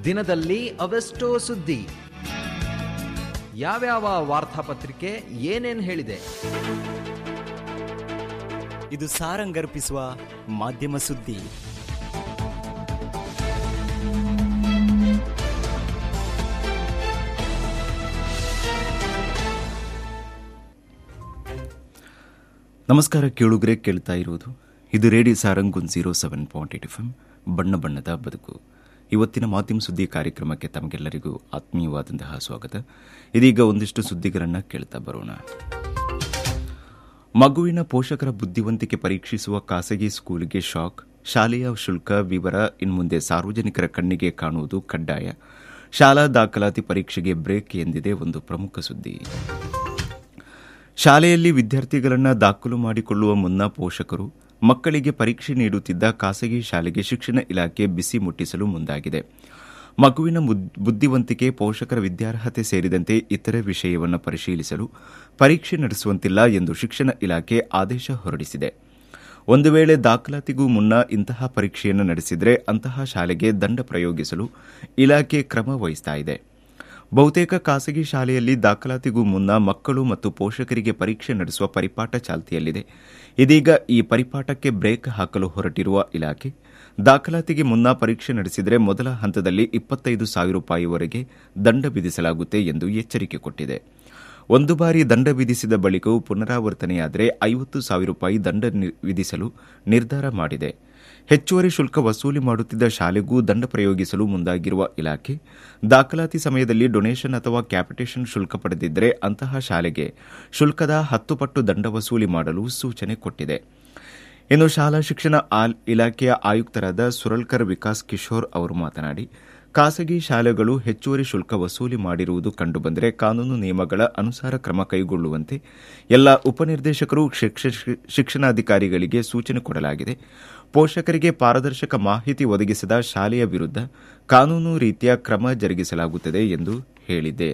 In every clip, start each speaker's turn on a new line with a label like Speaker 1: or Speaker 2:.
Speaker 1: ದಿನದಲ್ಲಿ ಅವೆಷ್ಟೋ ಸುದ್ದಿ ಯಾವ್ಯಾವ ವಾರ್ತಾಪತ್ರಿಕೆ ಏನೇನ್ ಹೇಳಿದೆ
Speaker 2: ಇದು ಸಾರಂಗರ್ಪಿಸುವ ಮಾಧ್ಯಮ ಸುದ್ದಿ ನಮಸ್ಕಾರ ಕೇಳುಗರೆ ಕೇಳ್ತಾ ಇರುವುದು ಇದು radio Sarang one zero seven point eight F M ಬಣ್ಣ ಬಣ್ಣದ ಬದುಕು ಇವತ್ತಿನ ಮಾಧ್ಯಮ ಸುದ್ದಿ ಕಾರ್ಯಕ್ರಮಕ್ಕೆ ತಮಗೆಲ್ಲರಿಗೂ ಆತ್ಮೀಯವಾದಂತಹ ಸ್ವಾಗತ ಇದೀಗ ಒಂದಿಷ್ಟು ಸುದ್ದಿಗಳನ್ನು ಕೇಳ್ತಾ ಬರೋಣ ಮಗುವಿನ ಪೋಷಕರ ಬುದ್ಧಿವಂತಿಕೆ ಪರೀಕ್ಷಿಸುವ ಖಾಸಗಿ ಸ್ಕೂಲಿಗೆ ಶಾಕ್ ಶಾಲೆಯ ಶುಲ್ಕ ವಿವರ ಇನ್ಮುಂದೆ ಸಾರ್ವಜನಿಕರ ಕಣ್ಣಿಗೆ ಕಾಣುವುದು ಕಡ್ಡಾಯ ಶಾಲಾ ದಾಖಲಾತಿ ಪರೀಕ್ಷೆಗೆ ಬ್ರೇಕ್ ಎಂದಿದೆ ಒಂದು ಪ್ರಮುಖ ಸುದ್ದಿ ಶಾಲೆಯಲ್ಲಿ ವಿದ್ಯಾರ್ಥಿಗಳನ್ನು ದಾಖಲು ಮಾಡಿಕೊಳ್ಳುವ ಮುನ್ನ ಪೋಷಕರು ಮಕ್ಕಳಿಗೆ ಪರೀಕ್ಷೆ ನೀಡುತ್ತಿದ್ದ ಖಾಸಗಿ ಶಾಲೆಗೆ ಶಿಕ್ಷಣ ಇಲಾಖೆ ಬಿಸಿ ಮುಟ್ಟಿಸಲು ಮುಂದಾಗಿದೆ ಮಗುವಿನ ಬುದ್ಧಿವಂತಿಕೆ ಪೋಷಕರ ವಿದ್ಯಾರ್ಹತೆ ಸೇರಿದಂತೆ ಇತರೆ ವಿಷಯವನ್ನು ಪರಿಶೀಲಿಸಲು ಪರೀಕ್ಷೆ ನಡೆಸುವಂತಿಲ್ಲ ಎಂದು ಶಿಕ್ಷಣ ಇಲಾಖೆ ಆದೇಶ ಹೊರಡಿಸಿದೆ ಒಂದು ವೇಳೆ ದಾಖಲಾತಿಗೂ ಮುನ್ನ ಇಂತಹ ಪರೀಕ್ಷೆಯನ್ನು ನಡೆಸಿದರೆ ಅಂತಹ ಶಾಲೆಗೆ ದಂಡ ಪ್ರಯೋಗಿಸಲು ಇಲಾಖೆ ಕ್ರಮ ವಹಿಸ್ತಾ ಇದೆ ಬಹುತೇಕ ಖಾಸಗಿ ಶಾಲೆಯಲ್ಲಿ ದಾಖಲಾತಿಗೂ ಮುನ್ನ ಮಕ್ಕಳು ಮತ್ತು ಪೋಷಕರಿಗೆ ಪರೀಕ್ಷೆ ನಡೆಸುವ ಪರಿಪಾಠ ಚಾಲ್ತಿಯಲ್ಲಿದೆ ಇದೀಗ ಈ ಪರಿಪಾಠಕ್ಕೆ ಬ್ರೇಕ್ ಹಾಕಲು ಹೊರಟಿರುವ ಇಲಾಖೆ ದಾಖಲಾತಿಗೆ ಮುನ್ನ ಪರೀಕ್ಷೆ ನಡೆಸಿದರೆ ಮೊದಲ ಹಂತದಲ್ಲಿ ಇಪ್ಪತ್ತೈದು ಸಾವಿರ ರೂಪಾಯಿವರೆಗೆ ದಂಡ ವಿಧಿಸಲಾಗುತ್ತೆ ಎಂದು ಎಚ್ಚರಿಕೆ ಕೊಟ್ಟಿದೆ ಒಂದು ಬಾರಿ ದಂಡ ವಿಧಿಸಿದ ಬಳಿಕವೂ ಪುನರಾವರ್ತನೆಯಾದರೆ ಐವತ್ತು ಸಾವಿರ ರೂಪಾಯಿ ದಂಡ ವಿಧಿಸಲು ನಿರ್ಧಾರ ಮಾಡಿದೆ ಹೆಚ್ಚುವರಿ ಶುಲ್ಕ ವಸೂಲಿ ಮಾಡುತ್ತಿದ್ದ ಶಾಲೆಗೂ ದಂಡ ಪ್ರಯೋಗಿಸಲು ಮುಂದಾಗಿರುವ ಇಲಾಖೆ ದಾಖಲಾತಿ ಸಮಯದಲ್ಲಿ ಡೊನೇಷನ್ ಅಥವಾ ಕ್ಯಾಪಿಟೇಷನ್ ಶುಲ್ಕ ಪಡೆದಿದ್ದರೆ ಅಂತಹ ಶಾಲೆಗೆ ಶುಲ್ಕದ ಹತ್ತು ಪಟ್ಟು ದಂಡ ವಸೂಲಿ ಮಾಡಲು ಸೂಚನೆ ಕೊಟ್ಟಿದೆ ಇನ್ನು ಶಾಲಾ ಶಿಕ್ಷಣ ಇಲಾಖೆಯ ಆಯುಕ್ತರಾದ ಸುರಳ್ಕರ್ ವಿಕಾಸ್ ಕಿಶೋರ್ ಅವರು ಮಾತನಾಡಿ ಖಾಸಗಿ ಶಾಲೆಗಳು ಹೆಚ್ಚುವರಿ ಶುಲ್ಕ ವಸೂಲಿ ಮಾಡಿರುವುದು ಕಂಡುಬಂದರೆ ಕಾನೂನು ನಿಯಮಗಳ ಅನುಸಾರ ಕ್ರಮ ಕೈಗೊಳ್ಳುವಂತೆ ಎಲ್ಲ ಉಪನಿರ್ದೇಶಕರು ಶಿಕ್ಷಣಾಧಿಕಾರಿಗಳಿಗೆ ಸೂಚನೆ ಕೊಡಲಾಗಿದೆ ಪೋಷಕರಿಗೆ ಪಾರದರ್ಶಕ ಮಾಹಿತಿ ಒದಗಿಸದ ಶಾಲೆಯ ವಿರುದ್ಧ ಕಾನೂನು ರೀತಿಯ ಕ್ರಮ ಜರುಗಿಸಲಾಗುತ್ತದೆ ಎಂದು ಹೇಳಿದೆ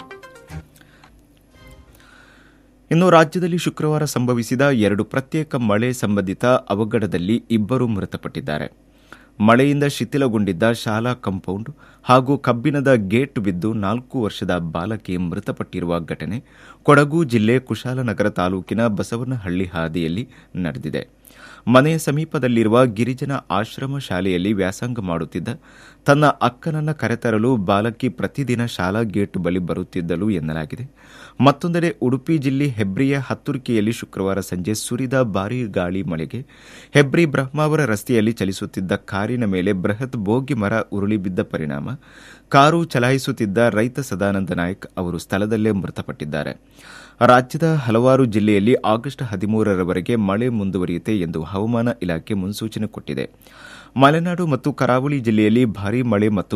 Speaker 2: ಇನ್ನು ರಾಜ್ಯದಲ್ಲಿ ಶುಕ್ರವಾರ ಸಂಭವಿಸಿದ ಎರಡು ಪ್ರತ್ಯೇಕ ಮಳೆ ಸಂಬಂಧಿತ ಅವಘಡದಲ್ಲಿ ಇಬ್ಬರು ಮೃತಪಟ್ಟಿದ್ದಾರೆ ಮಳೆಯಿಂದ ಶಿಥಿಲಗೊಂಡಿದ್ದ ಶಾಲಾ ಕಾಂಪೌಂಡ್ ಹಾಗೂ ಕಬ್ಬಿಣದ ಗೇಟ್ ಬಿದ್ದು ನಾಲ್ಕು ವರ್ಷದ ಬಾಲಕಿ ಮೃತಪಟ್ಟಿರುವ ಘಟನೆ ಕೊಡಗು ಜಿಲ್ಲೆ ಕುಶಾಲನಗರ ತಾಲೂಕಿನ ಬಸವನಹಳ್ಳಿ ಹಾದಿಯಲ್ಲಿ ನಡೆದಿದೆ ಮನೆಯ ಸಮೀಪದಲ್ಲಿರುವ ಗಿರಿಜನ ಆಶ್ರಮ ಶಾಲೆಯಲ್ಲಿ ವ್ಯಾಸಂಗ ಮಾಡುತ್ತಿದ್ದ ತನ್ನ ಅಕ್ಕನನ್ನ ಕರೆತರಲು ಬಾಲಕಿ ಪ್ರತಿದಿನ ಶಾಲಾ ಗೇಟ್ ಬಳಿ ಬರುತ್ತಿದ್ದಳು ಎನ್ನಲಾಗಿದೆ ಮತ್ತೊಂದೆಡೆ ಉಡುಪಿ ಜಿಲ್ಲೆ ಹೆಬ್ರಿಯ ಹತ್ತುರಿಕೆಯಲ್ಲಿ ಶುಕ್ರವಾರ ಸಂಜೆ ಸುರಿದ ಭಾರೀ ಗಾಳಿ ಮಳೆಗೆ ಹೆಬ್ರಿ ಬ್ರಹ್ಮಾವರ ರಸ್ತೆಯಲ್ಲಿ ಚಲಿಸುತ್ತಿದ್ದ ಕಾರಿನ ಮೇಲೆ ಬೃಹತ್ ಬೋಗಿ ಮರ ಉರುಳಿ ಬಿದ್ದ ಪರಿಣಾಮ ಕಾರು ಚಲಾಯಿಸುತ್ತಿದ್ದ ರೈತ ಸದಾನಂದ ನಾಯಕ್ ಅವರು ಸ್ಥಳದಲ್ಲೇ ಮೃತಪಟ್ಟಿದ್ದಾರೆ ರಾಜ್ಯದ ಹಲವಾರು ಜಿಲ್ಲೆಯಲ್ಲಿ ಆಗಸ್ಟ್ ಹದಿಮೂರರವರೆಗೆ ಮಳೆ ಮುಂದುವರಿಯುತ್ತೆ ಎಂದು ಹವಾಮಾನ ಇಲಾಖೆ ಮುನ್ಸೂಚನೆ ಕೊಟ್ಟಿದೆ ಮಲೆನಾಡು ಮತ್ತು ಕರಾವಳಿ ಜಿಲ್ಲೆಯಲ್ಲಿ ಭಾರೀ ಮಳೆ ಮತ್ತು